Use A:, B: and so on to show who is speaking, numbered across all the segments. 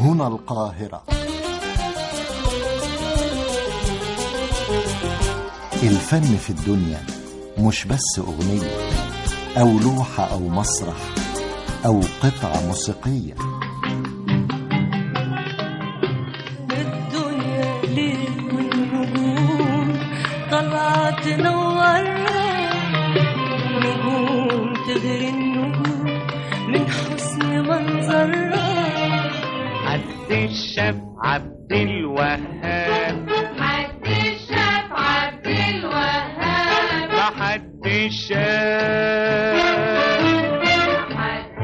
A: هنا القاهرة الفن في الدنيا مش بس أغنية أو لوحة أو مسرح أو قطعة موسيقية
B: الدنيا ليل والنجوم طلعت تنورنا نجوم تغري النجوم من حسن منظرها
C: عبد الشاف عبد الوهاب
D: حد الشاف عبد الوهاب
C: لحد الشاف
D: حد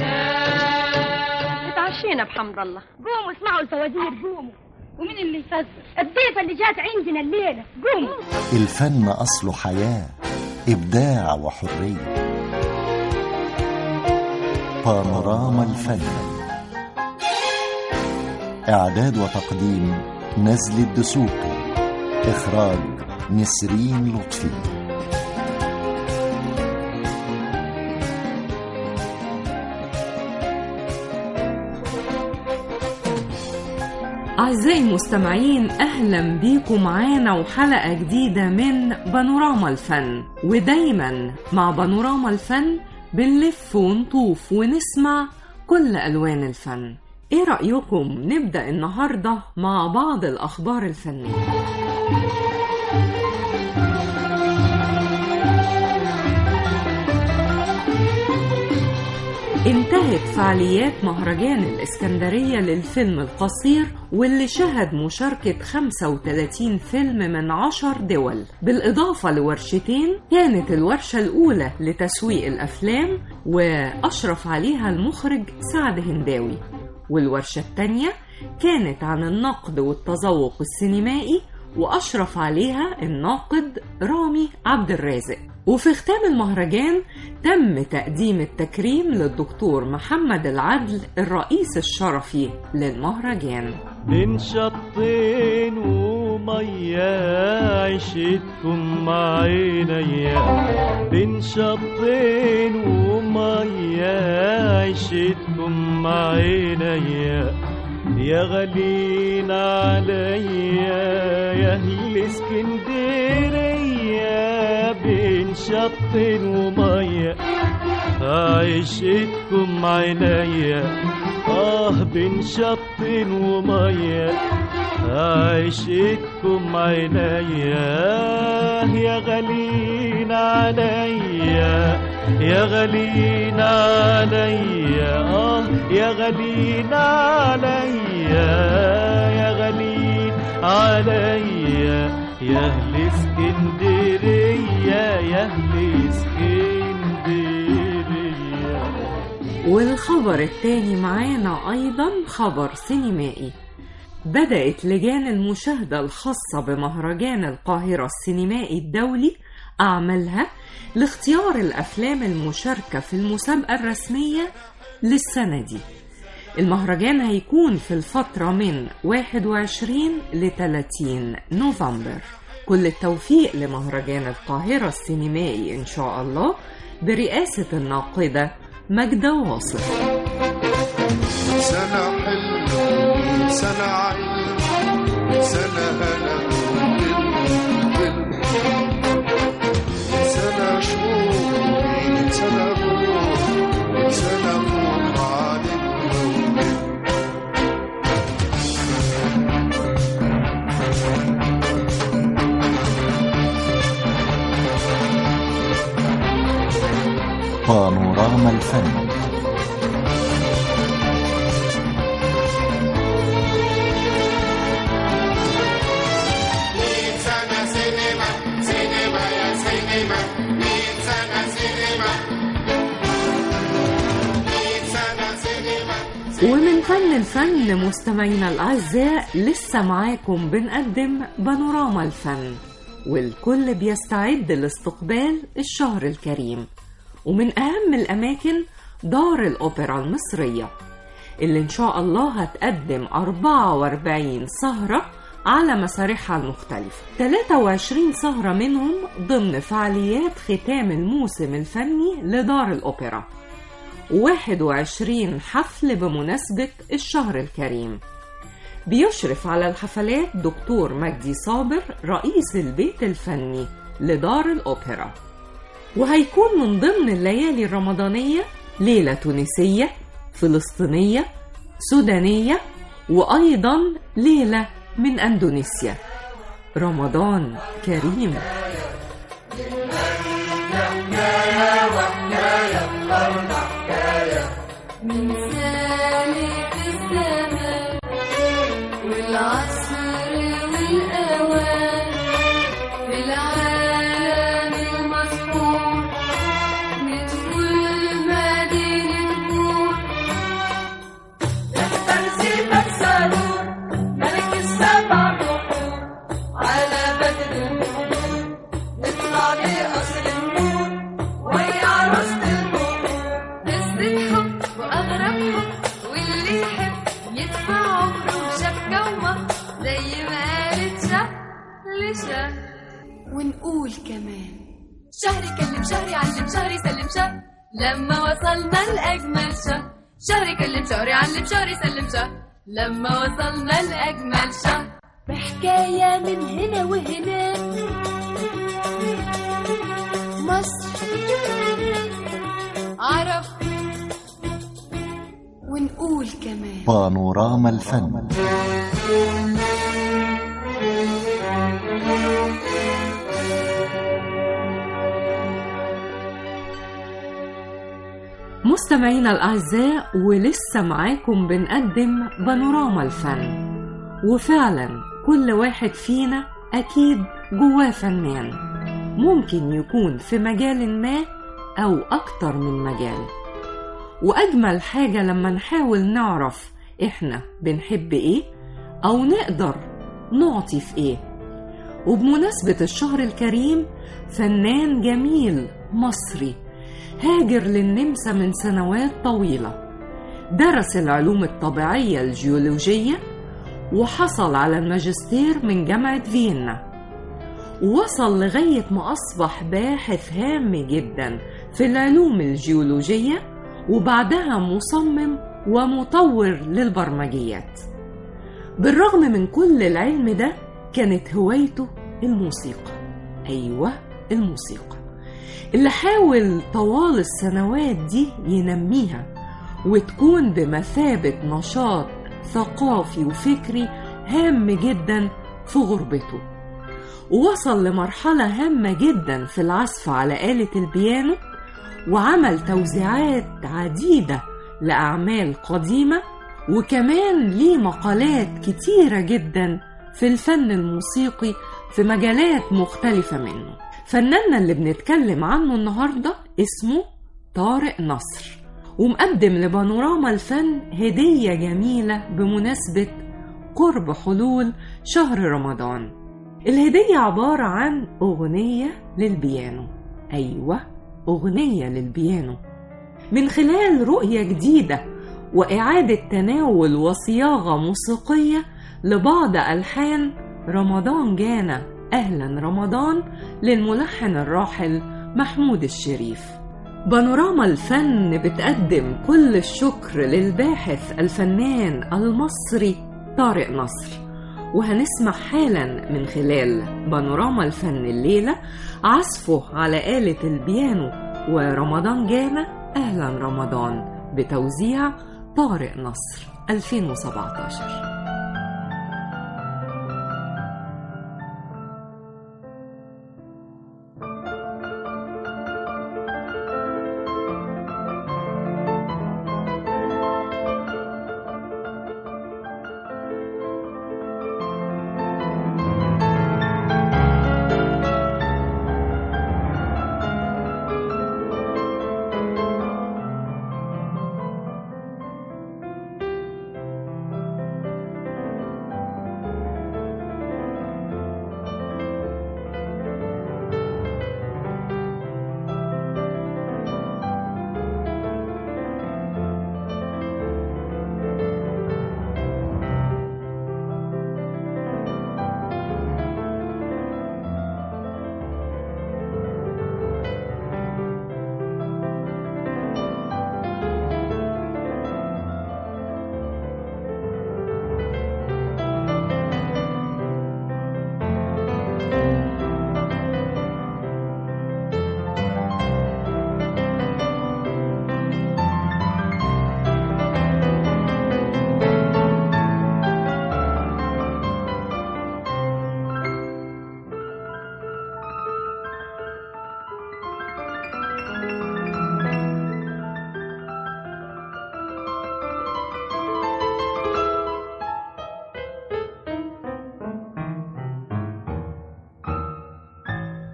D: الشاف
E: اتعشينا بحمد الله قوموا اسمعوا الفوازير قوموا ومين اللي يفزر الضيفة اللي جات عندنا الليلة قوموا
A: الفن أصله حياة إبداع وحرية بانوراما الفن إعداد وتقديم نزل الدسوقي إخراج نسرين لطفي
F: أعزائي المستمعين أهلا بيكم معانا وحلقة جديدة من بانوراما الفن ودايما مع بانوراما الفن بنلف ونطوف ونسمع كل ألوان الفن إيه رأيكم نبدأ النهاردة مع بعض الأخبار الفنية انتهت فعاليات مهرجان الإسكندرية للفيلم القصير واللي شهد مشاركة 35 فيلم من 10 دول بالإضافة لورشتين كانت الورشة الأولى لتسويق الأفلام وأشرف عليها المخرج سعد هنداوي والورشة الثانية كانت عن النقد والتذوق السينمائي وأشرف عليها الناقد رامي عبد الرازق وفي ختام المهرجان تم تقديم التكريم للدكتور محمد العدل الرئيس الشرفي للمهرجان
G: بين شطين ومية عشتكم مع عينيا بين شطين ومية عشتكم مع عينيا يا غالين عليا يا اهل اسكندريه بين شط وميه عيشتكم عينيا اه بين شط وميه عيشتكم عينيا يا غالين عليا يا غالين عليا اه يا غالين عليا يا غالين عليا يا اهل اسكندريه يا اهل اسكندريه
F: والخبر التاني معانا أيضا خبر سينمائي بدأت لجان المشاهدة الخاصة بمهرجان القاهرة السينمائي الدولي أعمالها لاختيار الأفلام المشاركة في المسابقة الرسمية للسنة دي المهرجان هيكون في الفترة من 21 ل 30 نوفمبر كل التوفيق لمهرجان القاهرة السينمائي إن شاء الله برئاسة الناقدة ماجدة واصف
H: سنة حلوة سنة عين سنة هنا سنة شهور سنة غرور سنة فوق عليك
A: بانوراما الفن
F: ومن فن الفن مستمعينا الأعزاء لسه معاكم بنقدم بانوراما الفن والكل بيستعد لاستقبال الشهر الكريم ومن أهم الأماكن دار الأوبرا المصرية اللي إن شاء الله هتقدم 44 سهرة على مسارحها المختلفة 23 سهرة منهم ضمن فعاليات ختام الموسم الفني لدار الأوبرا 21 حفل بمناسبة الشهر الكريم بيشرف على الحفلات دكتور مجدي صابر رئيس البيت الفني لدار الأوبرا وهيكون من ضمن الليالي الرمضانية ليلة تونسية فلسطينية سودانية وأيضا ليلة من أندونيسيا رمضان كريم
D: من سالك الزمان والعصر والأوان في العالم المسطور ندخل مدينة نور ترسيمك سرور ملك السبع بحور على بدر البحور نطلع لقصر النور ويا عروسة البحور قصة حب وأغرب حب واللي يحب يدفع عمره شبكة ومهر زي ما قالت شهر لشهر ونقول كمان شهر يكلم شهر يعلم شهر يسلم شهر لما وصلنا لأجمل شهر شهر يكلم شهر يعلم شهر يسلم شهر لما وصلنا لأجمل شهر بحكاية من هنا وهناك مصر عرب ونقول كمان
A: بانوراما الفن
F: مستمعينا الأعزاء ولسه معاكم بنقدم بانوراما الفن وفعلا كل واحد فينا أكيد جواه فنان ممكن يكون في مجال ما أو أكتر من مجال وأجمل حاجة لما نحاول نعرف إحنا بنحب إيه أو نقدر نعطي في إيه وبمناسبة الشهر الكريم فنان جميل مصري هاجر للنمسا من سنوات طويلة درس العلوم الطبيعية الجيولوجية وحصل على الماجستير من جامعة فيينا ووصل لغاية ما أصبح باحث هام جدا في العلوم الجيولوجية وبعدها مصمم ومطور للبرمجيات بالرغم من كل العلم ده كانت هوايته الموسيقى أيوة الموسيقى اللي حاول طوال السنوات دي ينميها وتكون بمثابة نشاط ثقافي وفكري هام جدا في غربته ووصل لمرحلة هامة جدا في العزف على آلة البيانو وعمل توزيعات عديدة لأعمال قديمة وكمان ليه مقالات كتيرة جدا في الفن الموسيقي في مجالات مختلفة منه فناننا اللي بنتكلم عنه النهاردة اسمه طارق نصر ومقدم لبانوراما الفن هدية جميلة بمناسبة قرب حلول شهر رمضان الهدية عبارة عن أغنية للبيانو أيوة أغنية للبيانو من خلال رؤية جديدة وإعادة تناول وصياغة موسيقية لبعض ألحان رمضان جانا أهلا رمضان للملحن الراحل محمود الشريف بانوراما الفن بتقدم كل الشكر للباحث الفنان المصري طارق نصر وهنسمع حالا من خلال بانوراما الفن الليلة عزفه على آلة البيانو ورمضان جانا أهلا رمضان بتوزيع طارق نصر 2017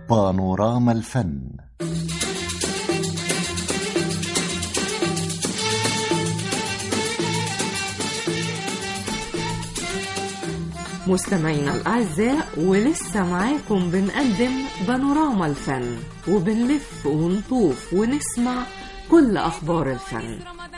A: بانوراما الفن
F: مستمعينا الأعزاء ولسه معاكم بنقدم بانوراما الفن وبنلف ونطوف ونسمع كل أخبار الفن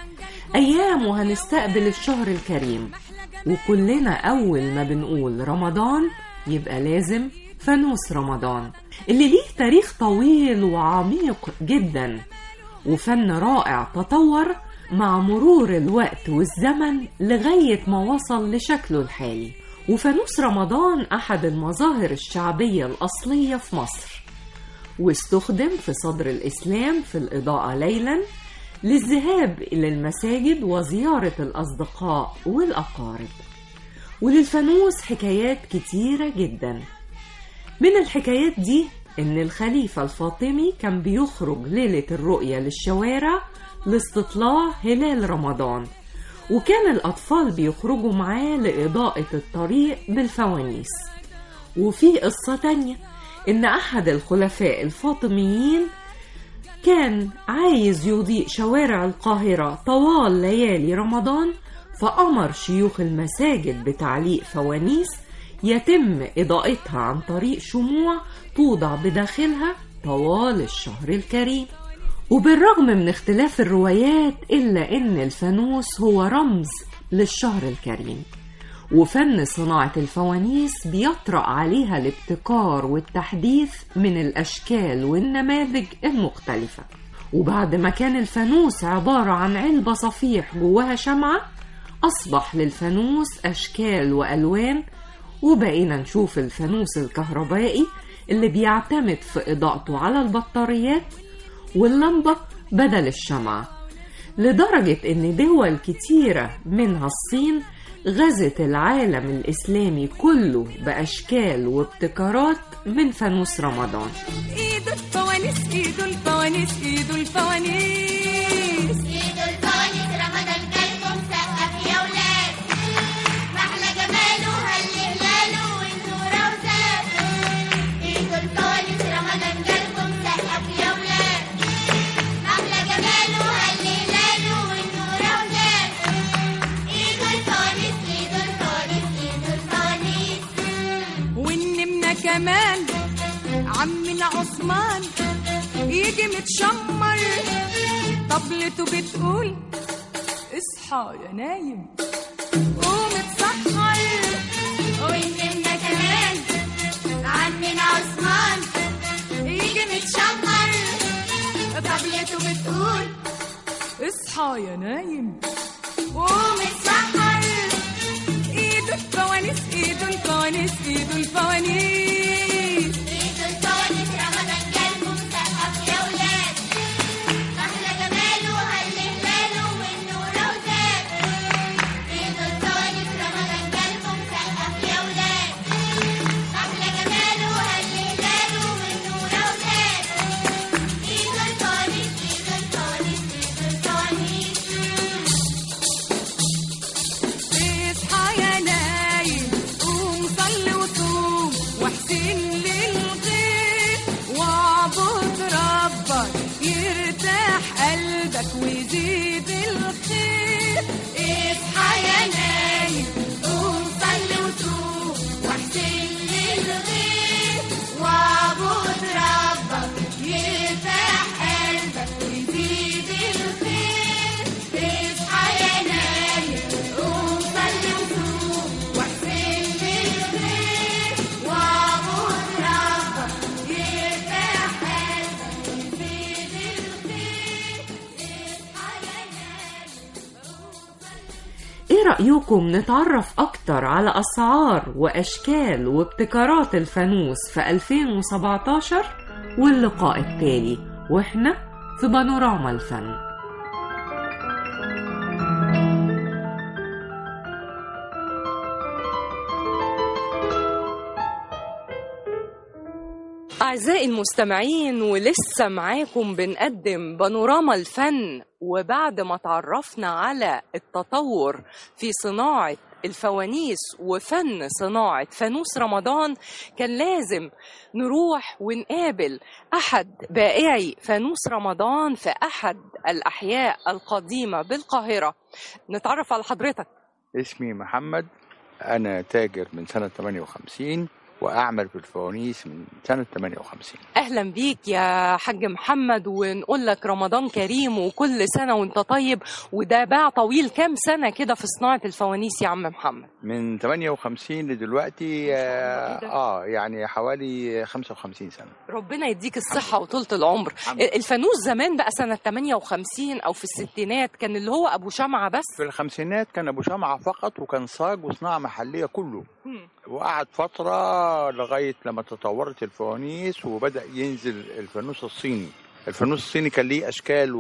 F: أيام وهنستقبل الشهر الكريم وكلنا أول ما بنقول رمضان يبقى لازم فانوس رمضان اللي ليه تاريخ طويل وعميق جدا وفن رائع تطور مع مرور الوقت والزمن لغاية ما وصل لشكله الحالي وفانوس رمضان أحد المظاهر الشعبية الأصلية في مصر واستخدم في صدر الإسلام في الإضاءة ليلا للذهاب إلى المساجد وزيارة الأصدقاء والأقارب وللفانوس حكايات كتيرة جدا من الحكايات دي إن الخليفة الفاطمي كان بيخرج ليلة الرؤية للشوارع لاستطلاع هلال رمضان وكان الأطفال بيخرجوا معاه لإضاءة الطريق بالفوانيس وفي قصة تانية إن أحد الخلفاء الفاطميين كان عايز يضيء شوارع القاهرة طوال ليالي رمضان فأمر شيوخ المساجد بتعليق فوانيس يتم إضاءتها عن طريق شموع توضع بداخلها طوال الشهر الكريم وبالرغم من اختلاف الروايات إلا إن الفانوس هو رمز للشهر الكريم وفن صناعة الفوانيس بيطرأ عليها الابتكار والتحديث من الأشكال والنماذج المختلفة وبعد ما كان الفانوس عبارة عن علبة صفيح جواها شمعة أصبح للفانوس أشكال وألوان وبقينا نشوف الفانوس الكهربائي اللي بيعتمد في إضاءته على البطاريات واللمبة بدل الشمعة لدرجة إن دول كتيرة منها الصين غزت العالم الإسلامي كله بأشكال وابتكارات من فانوس رمضان
B: ايده الفوانيس ايده الفوانيس ايده الفوانيس
D: ايد الفوانيس رمضان جالكم سقف يا ولاد محلى جماله هل هلاله والنور وزاد ايد الفوانيس رمضان جالكم سقف يا ولاد محلى جماله هل هلاله والنور وزاد ايد الفوانيس ايد الفوانيس ايد الفوانيس
B: والنمنا كمان عمنا عثمان يجي متشمر طبلته بتقول اصحى يا نايم قوم اتسحر
D: ونمنا كمان عمنا عثمان يجي متشمر طبلته بتقول
B: اصحى يا نايم
D: قوم اتسحر
B: ايده الفوانيس ايده الفوانيس ايده الفوانيس
D: ايد الفوانيس رمضان جالكم سقف يا ولاد احلى جماله هل هلاله والنور وزاد ايد الفوانيس رمضان جالكم سقف يا ولاد احلى جماله هل هلاله والنور وزاد ايد الفوانيس ايد الفوانيس ايد الفوانيس
B: اصحى يا نايم قوم صلي وصوم واحسن للغير واعبد ربك يرتاح قلبك ويزيد الخير
D: اصحى يا نايم قوم صلي وصوم واحسن للغير واعبد ربك يرتاح قلبك ويزيد الخير اصحى يا نايم قوم صلي وصوم واحسن للغير واعبد ربك يرتاح قلبك ويزيد الخير اصحى يا نايم
F: ايه رأيكم نتعرف اكتر على اسعار واشكال وابتكارات الفانوس في 2017 واللقاء التالي واحنا في بانوراما الفن أعزائي المستمعين ولسه معاكم بنقدم بانوراما الفن وبعد ما تعرفنا على التطور في صناعة الفوانيس وفن صناعة فانوس رمضان كان لازم نروح ونقابل أحد بائعي فانوس رمضان في أحد الأحياء القديمة بالقاهرة نتعرف على حضرتك
I: اسمي محمد أنا تاجر من سنة 58 وأعمل في الفوانيس من سنة 58
F: أهلا بيك يا حاج محمد ونقول لك رمضان كريم وكل سنة وانت طيب وده باع طويل كام سنة كده في صناعة الفوانيس يا عم محمد
I: من 58 لدلوقتي آه, آه يعني حوالي 55 سنة
F: ربنا يديك الصحة وطولة العمر الفانوس زمان بقى سنة 58 أو في الستينات كان اللي هو أبو شمعة بس
I: في الخمسينات كان أبو شمعة فقط وكان صاج وصناعة محلية كله
F: مم.
I: وقعد فترة لغاية لما تطورت الفوانيس وبدأ ينزل الفانوس الصيني الفانوس الصيني كان ليه أشكال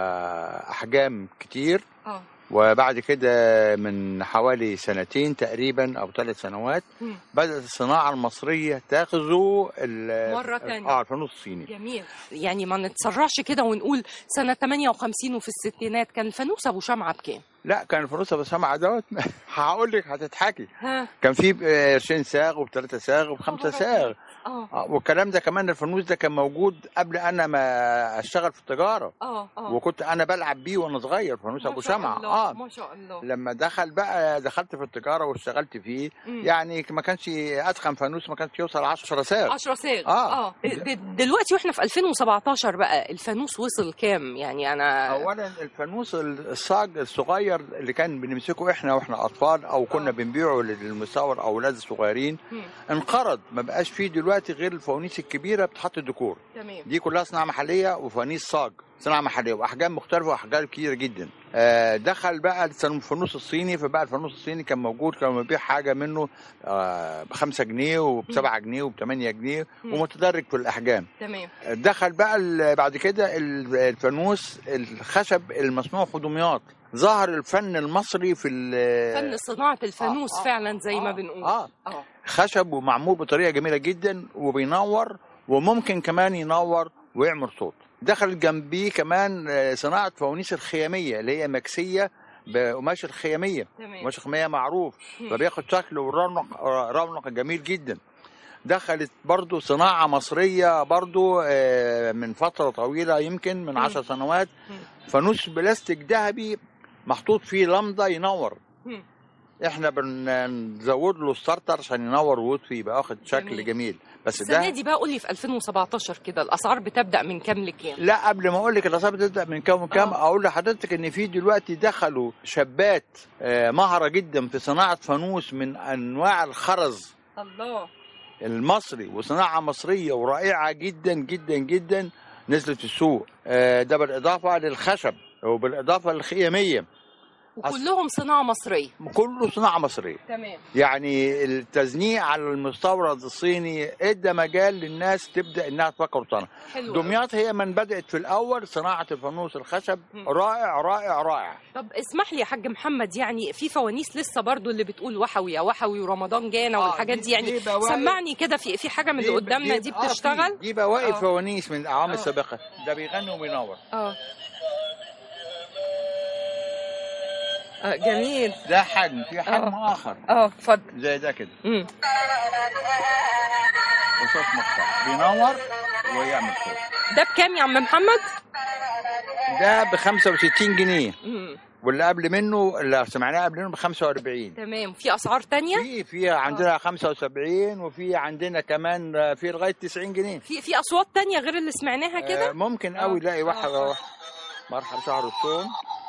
I: وأحجام كتير
F: اه
I: وبعد كده من حوالي سنتين تقريبا أو ثلاث سنوات
F: مم.
I: بدأت الصناعة المصرية تغزو ال-
F: مرة تانية.
I: اه الفانوس الصيني
F: جميل يعني ما نتسرعش كده ونقول سنة 58 وفي الستينات كان الفانوس أبو شمعة بكام؟
I: لا كان الفانوس ابو سمعه دوت هقول لك هتضحكي
F: ها
I: كان في قرشين ساغ وبثلاثه ساغ وبخمسه ساغ
F: اه
I: آه، والكلام ده كمان الفانوس ده كان موجود قبل انا ما اشتغل في التجاره
F: اه اه
I: وكنت انا بلعب بيه وانا صغير فانوس
F: ما
I: ابو
F: شاء
I: شمعه
F: الله،
I: اه
F: ما شاء الله
I: لما دخل بقى دخلت في التجاره واشتغلت فيه
F: مم.
I: يعني ما كانش اتخن فانوس ما كانش يوصل 10 ساغ
F: 10 صاغ
I: آه.
F: اه د- دلوقتي واحنا في 2017 بقى الفانوس وصل كام يعني انا
I: اولا الفانوس الصاج الصغير اللي كان بنمسكه احنا واحنا اطفال او كنا
F: آه.
I: بنبيعه للمساور اولاد الصغيرين
F: مم.
I: انقرض ما بقاش فيه دلوقتي غير الفوانيس الكبيره بتحط ديكور
F: تمام
I: دي كلها صناعه محليه وفوانيس صاج صناعه محليه واحجام مختلفه واحجام كتيره جدا آه، دخل بقى الفانوس الصيني فبقى الفانوس الصيني كان موجود كان بيبيع حاجه منه ب 5 جنيه وب 7 جنيه وب 8 جنيه
F: مم.
I: ومتدرج في الاحجام
F: تمام
I: دخل بقى ال- بعد كده ال- الفانوس الخشب المصنوع في دمياط ظهر الفن المصري في ال-
F: فن صناعة الفانوس
I: آه، آه،
F: فعلا زي ما
I: آه،
F: بنقول
I: اه
F: اه
I: خشب ومعمول بطريقه جميله جدا وبينور وممكن كمان ينور ويعمل صوت دخل جنبيه كمان آه، صناعه فوانيس الخياميه اللي هي مكسيه بقماش الخياميه
F: تمام
I: قماش الخياميه معروف
F: مم.
I: فبياخد شكل ورونق رونق جميل جدا دخلت برضو صناعة مصرية برضو آه، من فترة طويلة يمكن من
F: مم.
I: عشر سنوات
F: مم.
I: فانوس بلاستيك ذهبي محطوط فيه لمضة ينور
F: مم.
I: احنا بنزود له ستارتر عشان ينور ويطفي يبقى واخد شكل
F: جميل.
I: جميل بس
F: السنة
I: ده
F: دي بقى قولي في 2017 كده الأسعار بتبدأ من كام لكام؟
I: لا قبل ما اقول لك الاسعار بتبدا من كام وكام
F: آه.
I: اقول لحضرتك ان في دلوقتي دخلوا شابات آه، مهره جدا في صناعه فانوس من انواع الخرز
F: الله
I: المصري وصناعه مصريه ورائعه جدا جدا جدا نزلت السوق آه، ده بالاضافه للخشب وبالاضافه للخياميه
F: وكلهم صناعة مصرية
I: كله صناعه مصريه
F: تمام
I: يعني التزنيق على المستورد الصيني ادى مجال للناس تبدا انها تفكر وتصنع
F: حلو أوي.
I: دمياط هي من بدات في الاول صناعه الفانوس الخشب
F: مم.
I: رائع رائع رائع
F: طب اسمح لي يا حاج محمد يعني في فوانيس لسه برضو اللي بتقول وحوي يا وحوي ورمضان جانا
I: آه،
F: والحاجات
I: دي-
F: دي يعني
I: دي بواقي-
F: سمعني كده في في حاجة من اللي قدامنا دي
I: آه، في-
F: بتشتغل؟
I: دي بواقي
F: آه.
I: فوانيس من الاعوام
F: آه.
I: السابقه ده بيغني وبينور
F: اه آه، جميل
I: ده حجم في حجم اخر
F: اه اتفضل
I: زي ده كده
F: مم.
I: وصوت مختلف بينور ويعمل صوت
F: ده بكام يا عم محمد؟
I: ده ب 65 جنيه
F: مم.
I: واللي قبل منه اللي سمعناه قبل منه ب 45
F: تمام في اسعار تانية؟
I: في في عندنا 75 وفي عندنا كمان في لغايه 90 جنيه
F: في في اصوات تانية غير اللي سمعناها
I: آه،
F: كده؟
I: ممكن
F: آه،
I: قوي يلاقي واحد
F: آه، آه.
I: واحد مرحب شهر الصوم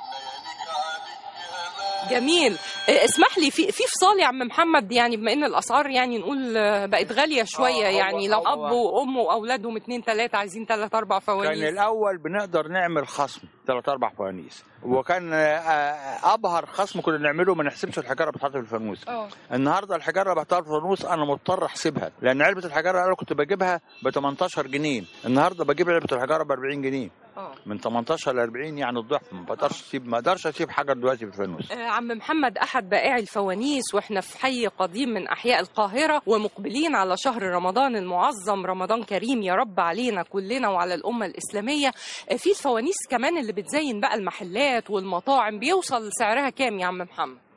F: جميل آه، اسمح لي في في فصال يا عم محمد يعني بما ان الاسعار يعني نقول آه، بقت غاليه شويه
I: آه، هو-
F: يعني لو
I: هو-
F: اب وام واولادهم اتنين تلاته عايزين تلات اربع
I: كان
F: فوانيس
I: الاول بنقدر نعمل خصم ثلاث اربع فوانيس وكان آه، ابهر خصم كنا نعمله ما نحسبش الحجاره بتتحط في الفانوس
F: اه
I: النهارده الحجاره اللي بتحط في الفانوس انا مضطر احسبها لان علبه الحجاره انا كنت بجيبها ب 18 جنيه النهارده بجيب علبه الحجاره ب 40 جنيه
F: اه
I: من 18 ل 40 يعني الضعف ما بقدرش اسيب ما اقدرش اسيب حجر دلوقتي في الفانوس
F: آه، عم محمد احد بائعي الفوانيس واحنا في حي قديم من احياء القاهره ومقبلين على شهر رمضان المعظم رمضان كريم يا رب علينا كلنا وعلى الامه الاسلاميه آه، في الفوانيس كمان اللي بتزين بقى المحلات والمطاعم بيوصل سعرها كام يا عم محمد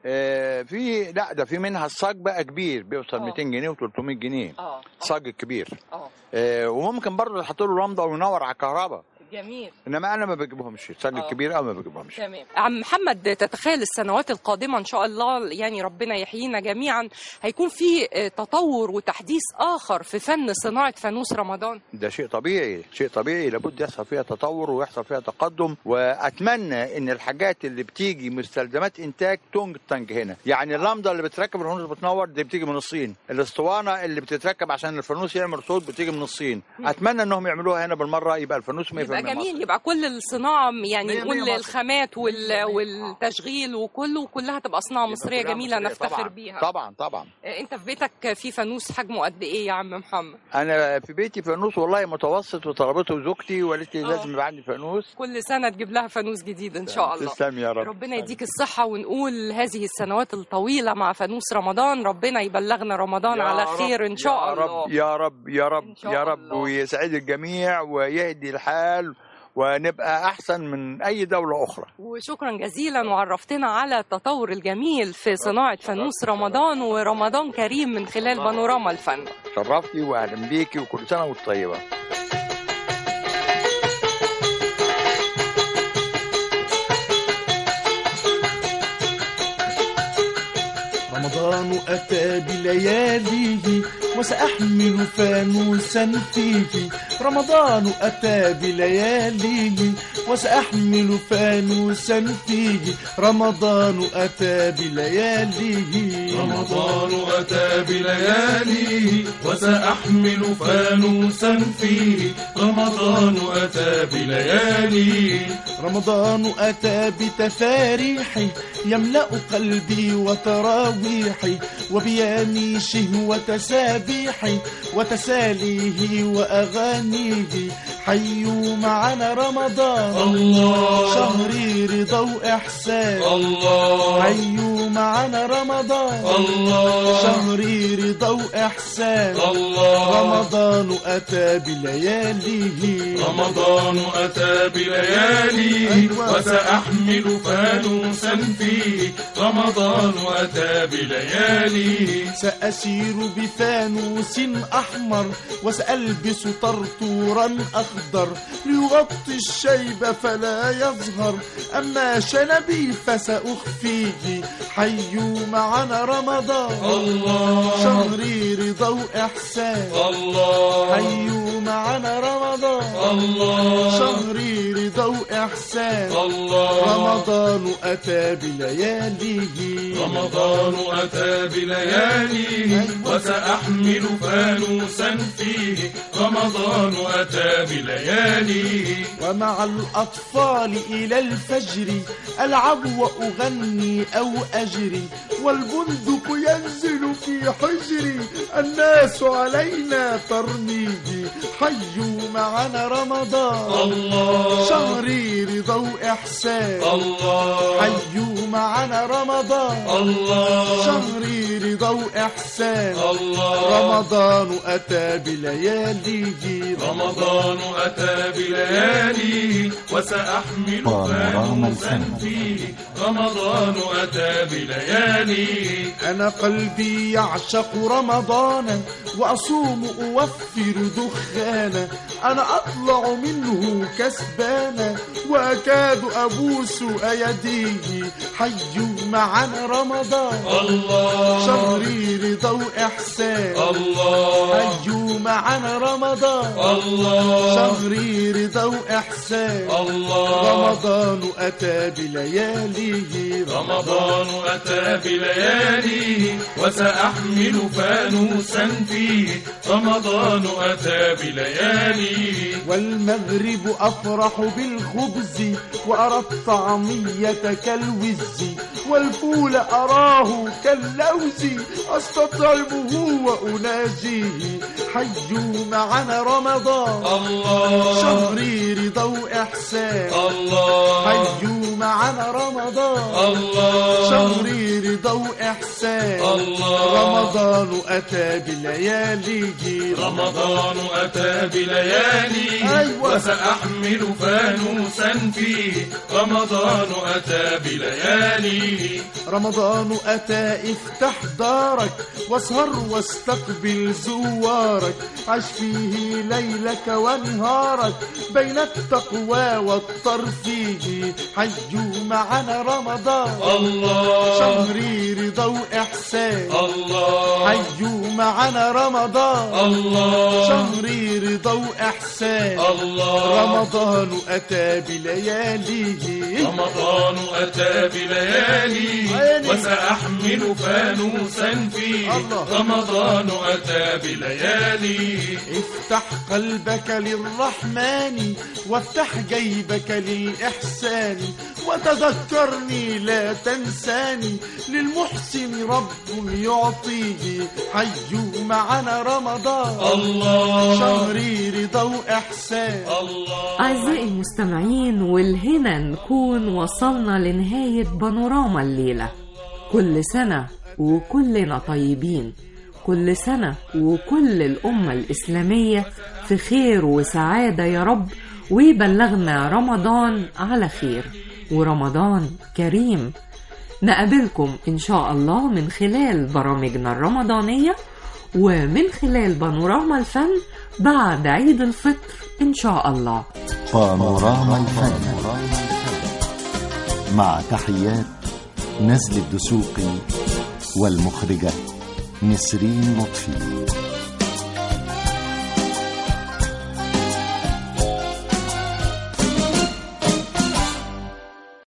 I: آه، في لا ده في منها الصاج بقى كبير بيوصل
J: آه.
I: 200 جنيه و300 جنيه
J: اه
I: صاج كبير
J: اه
I: آه، وممكن برضه تحط له لمضه وينور على الكهرباء
J: جميل
I: انما انا ما بجيبهمش الصاج
J: آه.
I: الكبير أوي ما بجيبهمش
J: تمام عم محمد تتخيل السنوات القادمة إن شاء الله يعني ربنا يحيينا جميعا هيكون في آه، تطور وتحديث آخر في فن صناعة فانوس رمضان
I: ده شيء طبيعي شيء طبيعي لابد يحصل فيها تطور ويحصل فيها تقدم واتمنى ان الحاجات اللي بتيجي مستلزمات انتاج تنتج هنا يعني اللمضه اللي بتركب الفانوس بتنور دي بتيجي من الصين الاسطوانه اللي بتتركب عشان الفانوس يعمل صوت بتيجي من الصين اتمنى انهم يعملوها هنا بالمره يبقى الفانوس 100%
J: يبقى جميل
I: مصري.
J: يبقى كل الصناعة يعني
I: مية
J: نقول
I: مية مصري.
J: الخامات وال... والتشغيل وكله كلها تبقى صناعة مصرية
I: كلها
J: جميلة
I: مصرية
J: نفتخر
I: طبعاً.
J: بيها
I: طبعا طبعا
J: آه، انت في بيتك في فانوس حجمه قد ايه يا عم محمد
I: انا في بيتي فانوس والله متوسط وطلبته زوجتي وقالت لي
J: آه.
I: لازم يبقى عندي فانوس
J: كل سنة تجيب لها فانوس جديد ان شاء الله
I: تسلم يا رب
J: ربنا يديك الصحة ونقول هذه السنوات الطويلة مع فانوس رمضان ربنا يبلغنا رمضان
I: يا
J: على
I: رب،
J: خير إن شاء
I: يا
J: الله
I: رب يا رب يا رب
J: إن شاء
I: يا رب
J: الله.
I: ويسعد الجميع ويهدي الحال ونبقى احسن من اي دوله اخرى
J: وشكرا جزيلا وعرفتنا على التطور الجميل في صناعة فانوس رمضان ورمضان كريم من خلال بانوراما الفن
I: شرفتي واهلا بيكي وكل سنه وانت طيبه
G: رمضان أتى بلياليه وسأحمل فانوسا فيه رمضان أتى بلياليه وسأحمل فانوسا فيه رمضان أتى بلياليه
K: رمضان أتى بلياليه وسأحمل فانوسا فيه رمضان أتى بلياليه
G: رمضان أتى بتفاريحه يملأ قلبي وتراويحي وبياميشه وتسابيحي وتساليه وأغانيه حيوا معنا رمضان
K: الله
G: شهري رضا وإحسان
K: الله
G: حيوا معنا رمضان
K: الله
G: شهري رضا وإحسان
K: الله
G: رمضان أتى بلياليه
K: رمضان أتى بلياليه وسأحمل فانوسا فيه رمضان أتى بلياليه
G: سأسير بفانوس أحمر وسألبس طرطورا أخضر ليغطي الشيب فلا يظهر أما شنبي فسأخفيه حيوا معنا رمضان
K: الله
G: شهري رضا وإحسان
K: الله
G: حيوا معنا رمضان
K: الله
G: شهري رضا وإحسان
K: الله
G: رمضان أتى بلياليه
K: رمضان أتى بلياليه وسأحمل فانوسا فيه رمضان أتى بلياليه
G: ومع الأطفال إلى الفجر ألعب وأغني أو أجري والبندق ينزل في حجري الناس علينا ترميدي حيوا معنا رمضان
K: الله
G: شهري رضا وإحسان
K: الله
G: حيوا معنا رمضان
K: الله
G: شهري رضا وإحسان
K: الله
G: رمضان أتى بلياليه
K: رمضان أتى بلياليه وسأحمل
A: بانوراما
K: فانوسا
A: الفن.
K: فيه رمضان أتى بلياليه
G: أنا قلبي يعشق رمضان وأصوم أوفر دخانا أنا أطلع منه كسبانا وأكاد أبوس أيديه حيوا معنا رمضان
K: الله
G: شهري رضا وإحسان
K: الله
G: حيوا معنا رمضان
K: الله
G: شهري رضا وإحسان
K: الله
G: رمضان أتى بلياليه
K: رمضان أتى بلياليه وسأحمل فانوسا فيه رمضان أتى بلياليه
G: والمغرب أفرح بالخبز وأرى الطعمية كالوز والفول أراه كاللوز أستطعمه وأناجيه حي حيوا معنا رمضان
K: الله
G: شهر رضا وإحسان
K: الله
G: حيوا معنا رمضان
K: الله
G: شهر رضا وإحسان
K: الله
G: رمضان أتى بلياليه
K: رمضان أتى بلياليه
G: أيوة.
K: وسأحمل فانوسا فيه رمضان أتى بلياليه
G: رمضان أتى افتح دارك واسهر واستقبل زوارك عش فيه ليلك ونهارك بين التقوى والترفيه حيوا معنا رمضان
K: الله
G: شهر رضا وإحسان
K: الله
G: حيوا معنا رمضان
K: الله
G: شهر رضا وإحسان
K: الله
G: رمضان أتى بلياليه
K: رمضان أتى بلياليه
G: عيني.
K: وسأحمل فانوسا فيه
G: الله.
K: رمضان أتى بلياليه
G: افتح قلبك للرحمن وافتح جيبك للإحسان وتذكرني لا تنساني للمحسن رب يعطيه حيوا معنا رمضان
K: الله
G: شهر رضا وإحسان
K: الله
F: أعزائي المستمعين والهنا نكون وصلنا لنهاية بانوراما الليلة كل سنة وكلنا طيبين كل سنة وكل الأمة الإسلامية في خير وسعادة يا رب ويبلغنا رمضان على خير ورمضان كريم نقابلكم إن شاء الله من خلال برامجنا الرمضانية ومن خلال بانوراما الفن بعد عيد الفطر إن شاء الله
A: بانوراما الفن مع تحيات نزل الدسوقي والمخرجة نسرين لطفي